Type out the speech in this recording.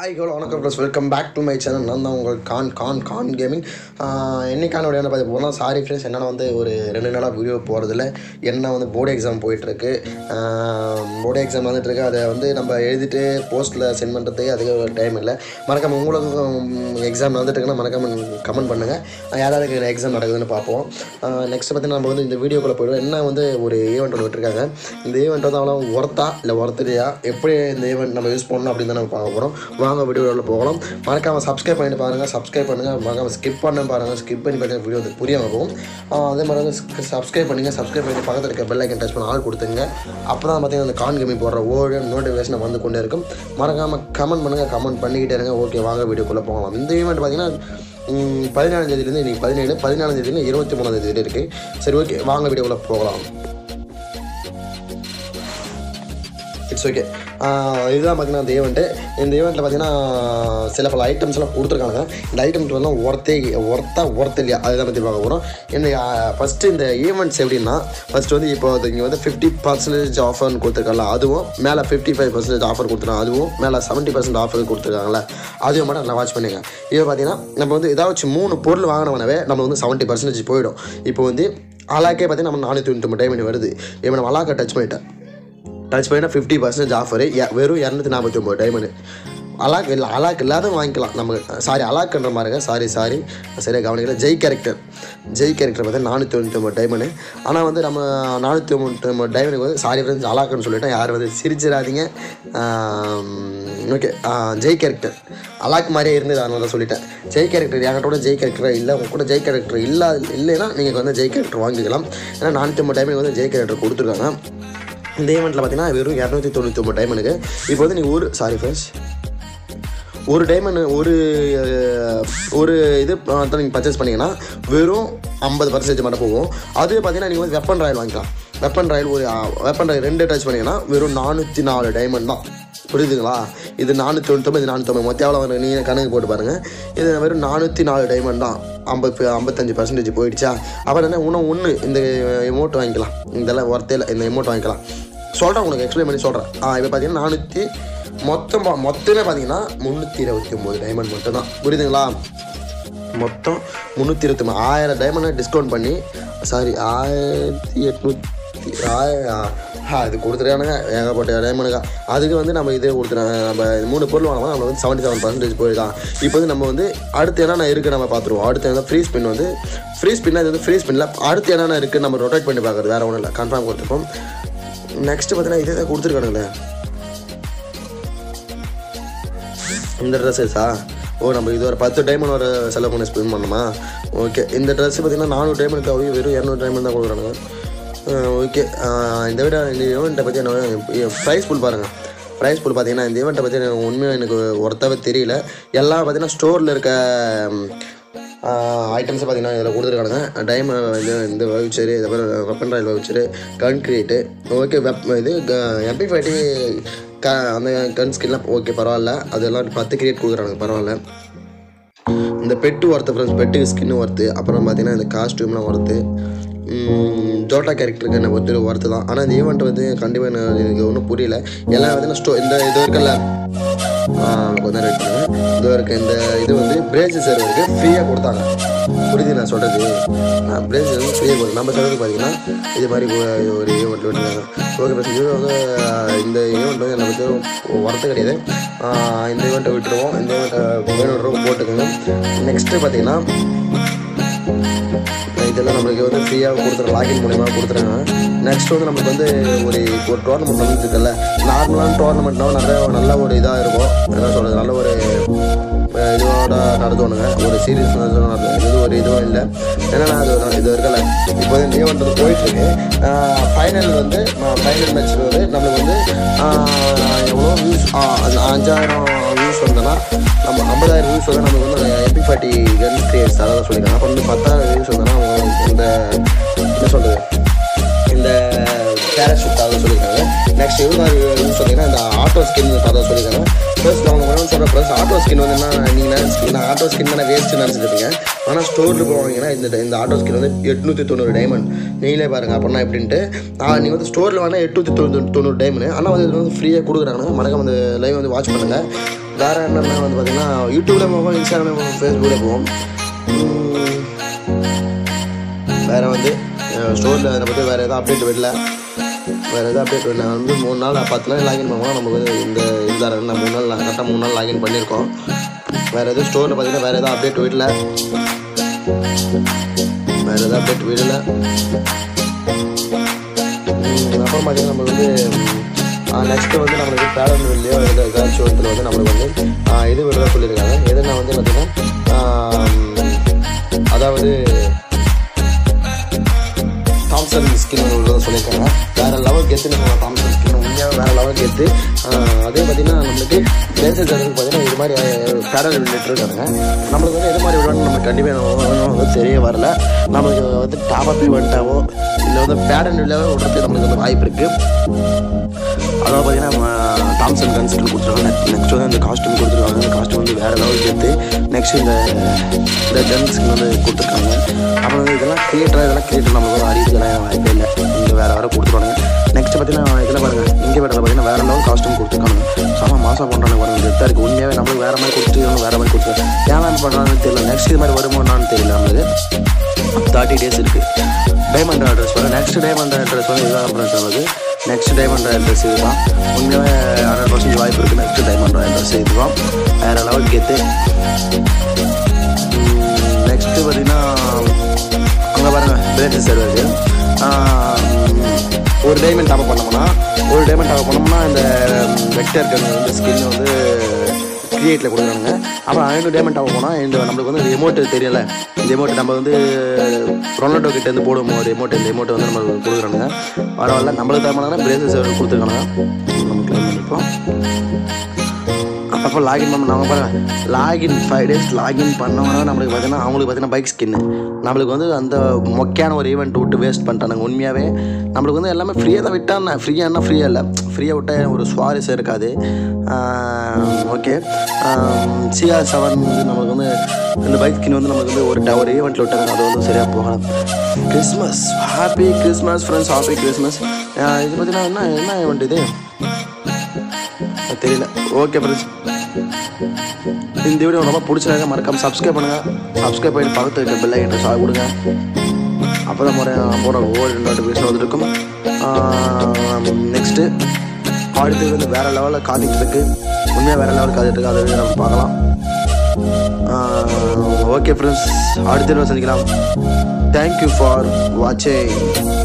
hi hello வணக்கம் plus welcome back to my channel நான் தான் உங்கள் கான் கான் கான் கேமிங் என்னைக்கான வீடியோ என்ன பார்த்து போனால் சாரி ஃப்ரெண்ட்ஸ் என்னென்னா வந்து ஒரு ரெண்டு நாளாக வீடியோ போகிறதில்ல என்ன வந்து போர்டு எக்ஸாம் போயிட்டுருக்கு போர்டு எக்ஸாம் வந்துட்டுருக்கு அதை வந்து நம்ம எழுதிட்டு போஸ்ட்டில் சென்ட் பண்ணுறதுக்கு அதுக்கு ஒரு டைம் இல்லை மறக்காம உங்களுக்கும் எக்ஸாம் வந்துட்டுருக்குன்னா மறக்காம கமெண்ட் பண்ணுங்கள் யாராருக்கு எக்ஸாம் நடக்குதுன்னு பார்ப்போம் நெக்ஸ்ட் பார்த்தீங்கன்னா நம்ம வந்து இந்த வீடியோக்குள்ளே போயிடுவோம் என்ன வந்து ஒரு ஈவெண்ட் ஒன்று விட்டுருக்காங்க இந்த ஈவெண்ட் வந்து அவ்வளோ ஒர்த்தா இல்லை ஒர்த்தலையா எப்படி இந்த ஈவெண்ட் நம்ம யூஸ் பண்ணணும் அப்படின்னு தான் நம்ம பார்க்க போகிறோம் வாங்க வீடியோவில் போகலாம் மறக்காமல் சப்ஸ்கிரைப் பண்ணிட்டு பாருங்கள் சப்ஸ்கிரைப் பண்ணுங்கள் மறக்காமல் ஸ்கிப் பண்ண பாருங்கள் ஸ்கிப் பண்ணி பார்த்தீங்கன்னா வீடியோ வந்து புரியாமல் போகும் ஆஹ் அதே மாதிரி வந்து சப்ஸ்கிரைப் பண்ணுங்கள் சப்ஸ்கிரைப் பண்ணி பக்கத்தில் இருக்க பெல் ஐக்கன் டச் பண்ண ஆள் கொடுத்துங்க அப்போ தான் பார்த்தீங்கன்னா அந்த கான் கேமி போடுற ஓடு நோட்டிஃபிகேஷன் வந்து கொண்டே இருக்கும் மறக்காமல் கமெண்ட் பண்ணுங்கள் கமெண்ட் பண்ணிக்கிட்டே இருங்க ஓகே வாங்க வீடியோக்குள்ளே போகலாம் இந்த ஈவெண்ட் பார்த்தீங்கன்னா ம், பதினேழாம் தேதியிலேருந்து இன்றைக்கி பதினேழு பதினாலாம் தேதியிலேருந்து இருபத்தி மூணாம் தேதி இருக்குது சரி ஓகே வாங்க வீடியோக்குள்ளே போகலாம் இட்ஸ் ஓகே இதுதான் பார்த்தீங்கன்னா இந்த ஈவெண்ட்டு இந்த ஈவெண்ட்டில் பார்த்தீங்கன்னா சில பல ஐட்டம்ஸ் எல்லாம் கொடுத்துருக்காங்க இந்த ஐட்டம்ஸ் எல்லாம் ஒர்த்தே ஒர்த்தா ஒர்த் இல்லையா அதை பற்றி பார்க்க போகிறோம் இந்த ஃபஸ்ட்டு இந்த ஈவெண்ட்ஸ் எப்படின்னா ஃபஸ்ட்டு வந்து இப்போ இங்கே வந்து ஃபிஃப்டி பர்சன்டேஜ் ஆஃபர்னு கொடுத்துருக்காங்களா அதுவும் மேலே ஃபிஃப்டி ஃபைவ் பர்சன்டேஜ் ஆஃபர் கொடுத்துருக்காங்க அதுவும் மேலே செவன்ட்டி பர்சன்ட் ஆஃபர் கொடுத்துருக்காங்களா அதையும் மட்டும் நல்லா வாட்ச் பண்ணுங்க இப்போ பார்த்தீங்கன்னா நம்ம வந்து ஏதாச்சும் மூணு பொருள் வாங்கினவனவே நம்ம வந்து செவன்ட்டி பர்சன்டேஜ் போயிடும் இப்போ வந்து அலாக்கே பார்த்தீங்கன்னா நம்ம நானூற்றி தொண்ணூற்றி டைமண்ட் வருது இப்போ நம்ம அலாக்கை டச் பண்ணிட்டேன் டச் பண்ணினா ஃபிஃப்டி பர்சன்டேஜ் ஆஃபரு வெறும் இரநூத்தி நாற்பத்தி ஒம்பது டைமண்டு அலாக் இல்லை அலாக் இல்லாத வாங்கிக்கலாம் நம்ம சாரி அலாக்ன்ற மாதிரிங்க சாரி சாரி சரியாக கவனிக்கல ஜெய் கேரக்டர் ஜெய் கேரக்டர் பார்த்தா நானூற்றி தொண்ணூற்றி ஒம்பது டைமண்டு ஆனால் வந்து நம்ம நானூற்றி தொண்ணூற்றி ஒம்பது டைமண்டுக்கு வந்து சாரி ஃப்ரெண்ட்ஸ் அலாக்குன்னு சொல்லிட்டேன் யாரும் வந்து சிரிச்சிடாதீங்க ஓகே ஜெய் கேரக்டர் அலாக் மாதிரியே இருந்தது அதனால தான் சொல்லிட்டேன் ஜெய் கேரக்டர் என்கிட்ட ஜெய் கேரக்டர் இல்லை உங்க கூட ஜெய் கேரக்டர் இல்லை இல்லைன்னா நீங்கள் வந்து ஜெய் கேரக்டர் வாங்கிக்கலாம் ஏன்னா நானூற்றி ஒம்பது டைமுக்கு வந்து ஜெய் கேரக்டர் கொடுத்துருக்காங்க இந்த ஈவெண்ட்டில் பார்த்தீங்கன்னா வெறும் இரநூத்தி தொண்ணூற்றி ஒம்பது டைமண்டுக்கு இப்போ வந்து நீங்கள் ஒரு சாரி ஃப்ரெண்ட்ஸ் ஒரு டைமண்ட் ஒரு அஹ், ஒரு இது நீங்கள் பர்ச்சேஸ் பண்ணீங்கன்னா வெறும் ஐம்பது பர்சன்டேஜ் மட்டும் போகும் அதுவே பார்த்தீங்கன்னா நீங்கள் வந்து வெப்பன் ராயல் வாங்கிக்கலாம் வெப்பன் ராயல் ஒரு வெப்பன் ராயல் ரெண்டு டச் பண்ணீங்கன்னா வெறும் நானூற்றி நாலு டைமண்ட் தான் புரியுதுங்களா இது நானூற்றி தொண்ணூத்தொம்பது இது நானூற்றம்பது மொத்தம் எவ்வளோ வரும் நீங்கள் கணக்கு போட்டு பாருங்கள் இது வெறும் நானூற்றி நாலு டைமண்ட் தான் ஐம்பது ஐம்பத்தஞ்சு பர்சன்டேஜ் போயிடுச்சா அப்புறம் என்ன இன்னும் ஒன்று இந்த எமௌண்ட் வாங்கிக்கலாம் இதெல்லாம் ஒர்த்தே இல்லை இந்த எமௌண்ட் வாங்கிக்கலாம் சொல்கிறேன் உங்களுக்கு எக்ஸ்பிளைன் பண்ணி சொல்கிறேன் ஆ இப்போ பார்த்தீங்கன்னா நானூற்றி மொத்தம் பா- மொத்தமே பார்த்தீங்கன்னா முந்நூற்றி இருபத்தி ஒம்பது டைமண்ட் மட்டும் தான் புரியுதுங்களா மொத்தம் முந்நூற்றி இருபத்தி ஒம்பது ஆயிரம் டைமண்டை டிஸ்கவுண்ட் பண்ணி சாரி ஆயிரத்தி எட்நூற்றி ஆயிரம் இது கொடுத்துருக்கானுங்க ஏகப்பட்ட டைமண்டுக்கா அதுக்கு வந்து நம்ம இதே கொடுத்துருக்காங்க நம்ம இது மூணு பொருள் வாங்கினா நம்ம வந்து செவன்ட்டி செவன் பர்சன்டேஜ் போயிருக்கான் இப்போ வந்து நம்ம வந்து அடுத்து என்னென்ன இருக்குது நம்ம பார்த்துருவோம் அடுத்து என்ன ஃப்ரீ ஸ்பின் வந்து ஃப்ரீ ஸ்பின்னா இது வந்து ஃப்ரீ ஸ்பின்ல அடுத்து என்னென்ன இருக்குது நம்ம ரொட்டேட் பண்ணி பார்க்குறது வேறு ஒன்றும் இல்லை கன்ஃபார்ம் கொடுத்துருப்போம் நெக்ஸ்ட் பார்த்தீங்கன்னா இதே தான் கொடுத்துருக்கானுங்களே இந்த ட்ரெஸ்ஸஸா ஓ நம்ம இது ஒரு பத்து டைமண்ட் ஒரு செலவு பண்ணி ஸ்பெண்ட் பண்ணணுமா ஓகே இந்த ட்ரெஸ் பார்த்தீங்கன்னா நானூறு டைமண்ட் அவங்க வெறும் இரநூறு டைமண்ட் தான் கொடுக்குறாங்க ஓகே இந்த விட இந்த ஈவெண்ட்டை பற்றி என்ன ப்ரைஸ் புல் பாருங்கள் ப்ரைஸ் புல் பார்த்தீங்கன்னா இந்த ஈவெண்ட்டை பற்றி எனக்கு உண்மையாக எனக்கு ஒருத்தவே தெரியல எல்லாம் பார்த்தீங்கன்னா ஸ்டோரில் இருக்க ஐட்டம்ஸை பார்த்தீங்கன்னா இதில் கொடுத்துருக்கானுங்க டைமண்ட் இது இந்த வவுச்சரு இது மாதிரி weapon royale voucher gun create okay வெப் இது எம்பி ஃபைட்டி க அந்த கன் ஸ்கின்லாம் ஓகே பரவாயில்ல அதெல்லாம் பத்து கிரியேட் கொடுக்குறாங்க பரவாயில்ல இந்த பெட்டு ஒர்த்து ஃப்ரெண்ட்ஸ் பெட்டுக்கு ஸ்கின்னு ஒர்த்து அப்புறம் பார்த்தீங்கன்னா இந்த காஸ்டியூம்லாம் ஒர்த்து ஜோட்டா கேரக்டருக்கு என்ன ஒருத்தர் ஒர்த்து தான் ஆனால் இந்த ஈவெண்ட் வந்து கண்டிப்பாக எனக்கு ஒன்றும் புரியல எல்லாம் வந்து ஸ்டோ இந்த இது இருக்குல்ல ஆ, கொஞ்ச நேரம் வெயிட் பண்ணுங்க இது இருக்கு இந்த இது வந்து பிரேஜ் சர்வருக்கு ஃப்ரீயாக கொடுத்தாங்க புரியுது நான் சொல்கிறது பிரேஜ் வந்து ஃப்ரீயாக கொடுத்து நம்ம சொல்கிறது பார்த்தீங்கன்னா இது மாதிரி ஒரு- ஒரு ஈவெண்ட் விட்டுருக்காங்க ஓகே பஸ் இது வந்து ஆ, இந்த ஈவெண்ட் வந்து எனக்கு வந்து ஒர்த்து கிடையாது ஆ, இந்த ஈவெண்ட்டை விட்டுருவோம் இந்த ஈவெண்ட்டை வேணும் போட்டுக்கோங்க நெக்ஸ்ட்டு பார்த்தீங்கன்னா இதெல்லாம் நம்மளுக்கு வந்து ஃப்ரீயாக கொடுத்துருங்க லாகின் மூலியமாக கொடுத்துருங்க நெக்ஸ்ட் வந்து நம்மளுக்கு வந்து ஒரு ஒரு டோர்னமெண்ட் நடந்துருக்குல்ல நார்மலான டோர்னமெண்ட்னா நல்ல நல்ல ஒரு இதாக இருக்கும் என்ன சொல்கிறது நல்ல ஒரு அஹ், இதோட நடத்துவானுங்க ஒரு சீரியஸ் நடத்தும் இது ஒரு இதுவும் இல்லை என்னன்னா அது ஒரு- இது இருக்கல இப்போ வந்து ஈவெண்ட் போயிட்டுருக்கு ஃபைனல் வந்து ஃபைனல் மேட்ச்சில் வந்து நம்மளுக்கு வந்து ஆஹ், எவ்வளோ வியூஸ் அஞ்சாயிரம் வியூஸ் வந்தோன்னா நம்ம ஐம்பதாயிரம் வியூஸ் வந்து நமக்கு வந்து எபி ஃபார்ட்டி கன் கிரியேட்ஸ் அதான் சொல்லியிருக்காங்க அப்புறம் வந்து பத்தாயிரம் வியூஸ் வந்தோன்னா அவங்க இந்த என்ன சொல்கிறது இந்த பேராஷூட் தர சொல்லியிருக்காங்க நெக்ஸ்ட் இது மாதிரி இது சொன்னீங்கன்னா இந்த ஆட்டோ ஸ்கின் தர சொல்லியிருக்காங்க ப்ளஸ் நான் ஒன்று சொல்கிற ப்ளஸ் ஆட்டோ ஸ்கின் வந்து என்ன நீங்கள் நினச்சி நான் ஆட்டோ ஸ்கின் தானே வேஸ்ட்டு நினச்சிருப்பீங்க ஆனால் ஸ்டோரில் போவாங்கன்னா இந்த இந்த ஆட்டோ ஸ்கின் வந்து எட்நூற்றி தொண்ணூறு டைமண்ட் நீங்களே பாருங்கள் அப்படின்னா எப்படின்ட்டு நீங்கள் வந்து ஸ்டோரில் வேணால் எட்நூற்றி தொண்ணூறு தொண்ணூறு டைமண்ட் ஆனால் வந்து இது வந்து ஃப்ரீயாக கொடுக்குறாங்க மறக்காம அந்த லைவ் வந்து வாட்ச் பண்ணுங்கள் வேறு என்னென்னா வந்து பார்த்தீங்கன்னா யூடியூப்பில் போவோம் இன்ஸ்டாகிராமில் போவோம் ஃபேஸ்புக்கில் போவோம் உம், வேறு வந்து ஸ்டோரில் அதை பற்றி வேறு எதாவது அப்டேட் விடல வேறு எதாவது அப்டேட் விடல வந்து மூணு நாள் பத்து நாள் லாகின் பண்ணுவோம் நமக்கு வந்து இந்த இந்த நான் மூணு நாள் கரெக்டாக மூணு நாள் லாகின் பண்ணியிருக்கோம் வேறு எதுவும் ஸ்டோரில் பார்த்தீங்கன்னா வேறு எதாவது அப்டேட் விடல வேறு எதாவது அப்டேட் விடல உம், அப்புறம் பார்த்தீங்கன்னா நம்மளுக்கு வந்து நெக்ஸ்ட்டு வந்து நம்மளுக்கு பேலன் வெளியோ இல்லை ஏதாச்சும் ஒருத்தர் வந்து நம்மளுக்கு வந்து ஆ, இது விடுறதா சொல்லியிருக்காங்க எதுனா வந்து பார்த்தீங்கன்னா ஆம், அதாவது தாம்சன் ஸ்கின் விடுறதா சொல்லியிருக்காங்க வேறு லெவல் கெத்து நம்ம தாம்சன் ஸ்கின் உண்மையாக வேறு லெவல் கெத்து அதே பார்த்தீங்கன்னா நம்மளுக்கு பேசல் ஜனருக்கு பார்த்தீங்கன்னா இது மாதிரி பேரல் விளையாட்டு இருக்காங்க நம்மளுக்கு வந்து எது மாதிரி விடணும்னு நமக்கு கண்டிப்பாக வந்து தெரிய வரல நம்மளுக்கு வந்து டாப் அப் ஈவெண்ட்டாவோ இல்லை வந்து பேடன் விளையாட விடுறதுக்கு நம்மளுக்கு வந்து வாய்ப்பு இருக்குது அதாவது பார்த்தீங்கன்னா நம்ம தாம்சன் கன் ஸ்கின் கொடுத்துருக்காங்க நெக்ஸ்ட் வந்து அந்த காஸ்ட்யூம் கொடுத்துருக்காங்க அந்த காஸ்ட்யூம் வந்து வேறு லெவல் சேர்த்து நெக்ஸ்ட் இந்த இந்த கன் ஸ்கின் வந்து கொடுத்துருக்காங்க அப்புறம் வந்து இதெல்லாம் கிரியேட்டராக இதெல்லாம் கிரியேட்டர் நமக்கு வந்து அறிவிக்கலாம் வாய்ப்பே இல்லை இங்கே வேறு வேறு கொடுத்துருவாங்க நெக்ஸ்ட் பார்த்தீங்கன்னா இதில் பாருங்கள் இங்கே வேறு பார்த்தீங்கன்னா வேறு லெவல் காஸ்ட்யூம் கொடுத்துருக்காங்க செம மாசம் பண்ணுறாங்க பாருங்க கெத்தாக இருக்குது உண்மையாகவே நம்மளுக்கு வேறு மாதிரி கொடுத்துட்டு இவங்க வேறு மாதிரி கொடுத்துருக்காங்க ஏன் பண்ணுறாங்கன்னு தெரியல நெக்ஸ்ட் இது மாதிரி வருமோன்னு தெரியல நம்மளுக்கு தேர்ட்டி டேஸ் இருக்குது டைமண்ட் அட்ரஸ் வரும் நெக்ஸ்ட் டைமண்ட் அட்ரஸ் வந்து இதுதான் அட்ரஸ் நமக்கு நெக்ஸ்ட் டைமண்ட் அட்ரஸ் இதுதான் உண்மையாகவே ஹண்ட்ரட் பர்சன்ட் வாய்ப்பு இருக்குது நெக்ஸ்ட் டைமண்ட் அட்ரஸ் இதுதான் வேறு லெவல் கெத்து நெக்ஸ்ட்டு பார்த்தீங்கன்னா அங்கே பாருங்கள் பிரேஞ்சஸ் சர்வர் ஒரு டைமண்ட் டாப் பண்ணோம்னா ஒரு டைமண்ட் டாப் பண்ணோம்னா இந்த வெக்டர் கன் வந்து ஸ்கின் வந்து கிரியேட்டில் கொடுக்குறாங்க அப்புறம் ஐநூறு டைமண்ட் டாப் போனால் இந்த நம்மளுக்கு வந்து இந்த எமௌண்ட் தெரியல இந்த எமௌண்ட் நம்ம வந்து ரொனால்டோ கிட்ட இருந்து போடுவோம் ஒரு எமௌண்ட் இந்த எமௌண்ட் வந்து நம்மளுக்கு கொடுக்குறாங்க பரவாயில்ல நம்மளுக்கு தரமான பிரேசஸ் கொடுத்துருக்காங்க நம்ம கிளைம் பண்ணிப்போம் அப்போ லாகின் பண்ண நம்ம பாருங்க லாகின் ஃபைவ் டேஸ் லாகின் பண்ணோம்னா நம்மளுக்கு பார்த்தீங்கன்னா அவங்களுக்கு பார்த்தீங்கன்னா பைக் ஸ்கின்னு நம்மளுக்கு வந்து அந்த மொக்கையான ஒரு ஈவெண்ட் விட்டு வேஸ்ட் பண்ணிட்டானுங்க உண்மையாகவே நம்மளுக்கு வந்து எல்லாமே ஃப்ரீயாக தான் விட்டான் ஃப்ரீயானா ஃப்ரீயாக இல்லை ஃப்ரீயாக விட்டால் ஒரு சுவாரஸ்யம் இருக்காது ஓகே சிஆர் செவன் வந்து நமக்கு வந்து இந்த பைக் ஸ்கின் வந்து நமக்கு வந்து ஒரு ஒரு ஈவெண்ட்டில் விட்டாங்க அது வந்து சரியாக போகலாம் Christmas happy Christmas friends happy Christmas இது பார்த்தீங்கன்னா என்ன என்ன ஈவெண்ட் இது தெரியல ஓகே ஃப்ரெண்ட்ஸ் இந்த வீடியோ ரொம்ப பிடிச்சிருக்க மறக்காம சப்ஸ்கிரைப் பண்ணுங்க சப்ஸ்கிரைப் பண்ணி பக்கத்து இருக்க பெல் ஐக்கன் சாய் கொடுங்க அப்போ தான் முறை போகிற ஒவ்வொரு நோட்டிஃபிகேஷன் வந்துருக்கும் நெக்ஸ்ட்டு அடுத்து வந்து வேறு லெவலில் காத்துட்டு இருக்கு உண்மையாக வேறு லெவலில் காத்துட்டு இருக்கு அதை நம்ம பார்க்கலாம் ஓகே ஃப்ரெண்ட்ஸ் அடுத்த வீடியோ சந்திக்கலாம் தேங்க்யூ ஃபார் வாட்சிங்